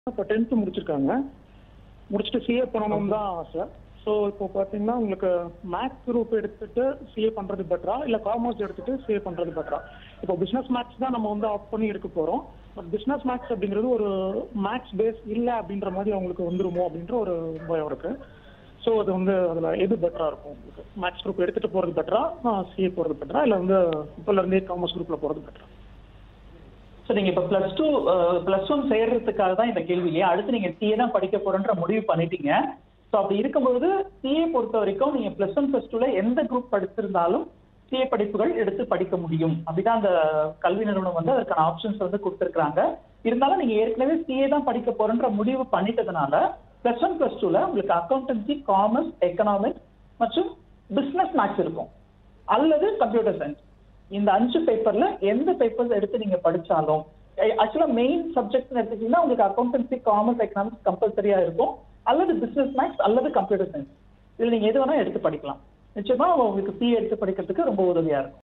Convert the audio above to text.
இப்போ டென்த்து முடிச்சிருக்காங்க முடிச்சுட்டு சிஏ பண்ணணும்னு தான் ஆசை ஸோ இப்போ பார்த்தீங்கன்னா உங்களுக்கு மேக்ஸ் குரூப் எடுத்துட்டு சிஏ பண்ணுறது பெட்டரா இல்லை காமர்ஸ் எடுத்துட்டு சிஏ பண்ணுறது பெட்டரா இப்போ பிஸ்னஸ் மேக்ஸ் தான் நம்ம வந்து ஆஃப் பண்ணி எடுக்க போகிறோம் பட் பிஸ்னஸ் மேக்ஸ் அப்படிங்கிறது ஒரு மேக்ஸ் பேஸ் இல்லை அப்படின்ற மாதிரி அவங்களுக்கு வந்துருமோ அப்படின்ற ஒரு பயம் இருக்கு ஸோ அது வந்து அதில் எது பெட்டரா இருக்கும் உங்களுக்கு மேக்ஸ் குரூப் எடுத்துட்டு போகிறது பெட்டரா சிஏ போகிறது பெட்டரா இல்லை வந்து இப்போல இருந்தே காமர்ஸ் குரூப்பில் போகிறது பெட்டரா ஸோ நீங்க இப்ப பிளஸ் டூ பிளஸ் ஒன் சேர்றதுக்காக தான் இந்த கேள்வி இல்லையா அடுத்து நீங்க சிஏ தான் படிக்க போறேன்ற முடிவு பண்ணிட்டீங்க ஸோ அப்படி இருக்கும்போது சிஏ பொறுத்த வரைக்கும் நீங்க பிளஸ் ஒன் பிளஸ் டூல எந்த குரூப் படிச்சிருந்தாலும் சிஏ படிப்புகள் எடுத்து படிக்க முடியும் அப்படிதான் அந்த கல்வி நிறுவனம் வந்து அதற்கான ஆப்ஷன்ஸ் வந்து கொடுத்துருக்காங்க இருந்தாலும் நீங்க ஏற்கனவே சிஏ தான் படிக்க போறேன்ற முடிவு பண்ணிட்டதுனால பிளஸ் ஒன் பிளஸ் டூல உங்களுக்கு அக்கௌண்டன்சி காமர்ஸ் எக்கனாமிக்ஸ் மற்றும் பிசினஸ் மேக்ஸ் இருக்கும் அல்லது கம்ப்யூட்டர் சயின்ஸ் இந்த அஞ்சு பேப்பர்ல எந்த பேப்பர்ஸ் எடுத்து நீங்க படிச்சாலும் ஆக்சுவலா மெயின் சப்ஜெக்ட் எடுத்துட்டீங்கன்னா உங்களுக்கு அக்கௌண்டன்சி காமர்ஸ் எக்கனாமிக்ஸ் கம்பல்சரியா இருக்கும் அல்லது பிசினஸ் மேக்ஸ் அல்லது கம்ப்யூட்டர் சயின்ஸ் இதுல நீங்க எது வேணா எடுத்து படிக்கலாம் நிச்சயமா உங்களுக்கு சி எடுத்து படிக்கிறதுக்கு ரொம்ப உதவியா இருக்கும்